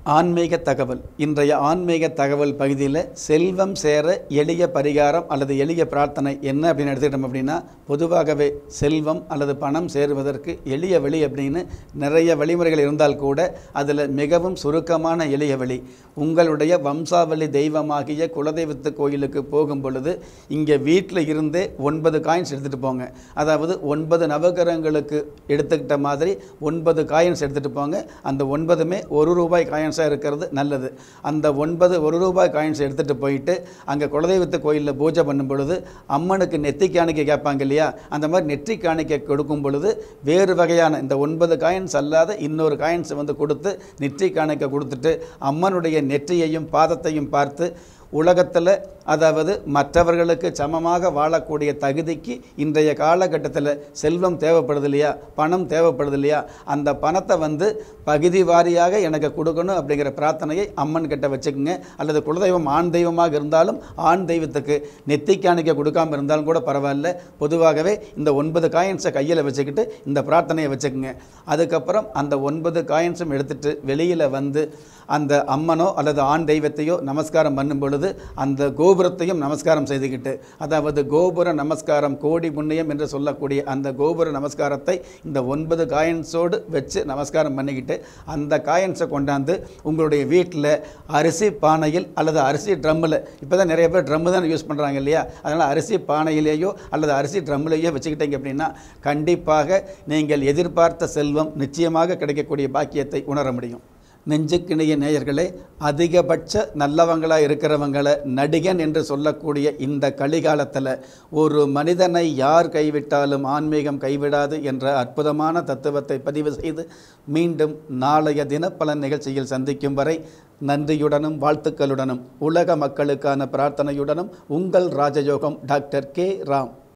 ஆன்மீக தகவல் இன்றைய ஆன்மீக தகவல் பகுதியில் செல்வம் சேர எளிய பரிகாரம் அல்லது எளிய பிரார்த்தனை என்ன அப்படின்னு எடுத்துக்கிட்டோம் அப்படின்னா பொதுவாகவே செல்வம் அல்லது பணம் சேருவதற்கு எளிய வழி அப்படின்னு நிறைய வழிமுறைகள் இருந்தால் கூட அதில் மிகவும் சுருக்கமான எளிய வழி உங்களுடைய வம்சாவளி தெய்வமாகிய குலதெய்வத்து கோயிலுக்கு போகும் பொழுது இங்கே வீட்டில் இருந்தே ஒன்பது காயின்ஸ் எடுத்துகிட்டு போங்க அதாவது ஒன்பது நவகிரகங்களுக்கு எடுத்துக்கிட்ட மாதிரி ஒன்பது காயின்ஸ் எடுத்துகிட்டு போங்க அந்த ஒன்பதுமே ஒரு ரூபாய் காயின்ஸாக இருக்கிறது நல்லது அந்த ஒன்பது ஒரு ரூபாய் காயின்ஸ் எடுத்துகிட்டு போயிட்டு அங்கே குலதெய்வத்து கோயிலில் பூஜை பண்ணும் பொழுது அம்மனுக்கு நெத்தி காணிக்கை கேட்பாங்க இல்லையா அந்த மாதிரி நெற்றி காணிக்கை கொடுக்கும் பொழுது வேறு வகையான இந்த ஒன்பது காயின்ஸ் அல்லாத இன்னொரு காயின்ஸ் வந்து கொடுத்து நெற்றி காணிக்கை கொடுத்துட்டு அம்மனுடைய நெற்றியையும் பாதத்தையும் பார்த்து உலகத்தில் அதாவது மற்றவர்களுக்கு சமமாக வாழக்கூடிய தகுதிக்கு இன்றைய காலகட்டத்தில் செல்வம் தேவைப்படுது இல்லையா பணம் தேவைப்படுது இல்லையா அந்த பணத்தை வந்து பகுதி வாரியாக எனக்கு கொடுக்கணும் அப்படிங்கிற பிரார்த்தனையை அம்மன் கிட்ட வச்சுக்கோங்க அல்லது குலதெய்வம் ஆண் தெய்வமாக இருந்தாலும் ஆண் தெய்வத்துக்கு நெத்திக்காணிக்க கொடுக்காம இருந்தாலும் கூட பரவாயில்ல பொதுவாகவே இந்த ஒன்பது காயின்ஸை கையில் வச்சுக்கிட்டு இந்த பிரார்த்தனையை வச்சுக்கோங்க அதுக்கப்புறம் அந்த ஒன்பது காயின்ஸும் எடுத்துட்டு வெளியில் வந்து அந்த அம்மனோ அல்லது ஆண் தெய்வத்தையோ நமஸ்காரம் பண்ணும் பொழுது அந்த கோபுரத்தையும் நமஸ்காரம் செய்துக்கிட்டு அதாவது கோபுர நமஸ்காரம் கோடி புண்ணியம் என்று சொல்லக்கூடிய அந்த கோபுர நமஸ்காரத்தை இந்த ஒன்பது காயின்ஸோடு வச்சு நமஸ்காரம் பண்ணிக்கிட்டு அந்த காயின்ஸை கொண்டாந்து உங்களுடைய வீட்டில் அரிசி பானையில் அல்லது அரிசி ட்ரம்மில் இப்போ தான் நிறைய பேர் ட்ரம்மு தான் யூஸ் பண்ணுறாங்க இல்லையா அதனால் அரிசி பானையிலேயோ அல்லது அரிசி ட்ரம்மிலேயோ வச்சுக்கிட்டீங்க அப்படின்னா கண்டிப்பாக நீங்கள் எதிர்பார்த்த செல்வம் நிச்சயமாக கிடைக்கக்கூடிய பாக்கியத்தை உணர முடியும் நெஞ்சுக்கிணைய நேயர்களே அதிகபட்ச நல்லவங்களாக இருக்கிறவங்கள நடிகன் என்று சொல்லக்கூடிய இந்த கலிகாலத்தில் ஒரு மனிதனை யார் கைவிட்டாலும் ஆன்மீகம் கைவிடாது என்ற அற்புதமான தத்துவத்தை பதிவு செய்து மீண்டும் நாளைய தினப்பலன் நிகழ்ச்சியில் சந்திக்கும் வரை நன்றியுடனும் வாழ்த்துக்களுடனும் உலக மக்களுக்கான பிரார்த்தனையுடனும் உங்கள் ராஜயோகம் டாக்டர் கே ராம்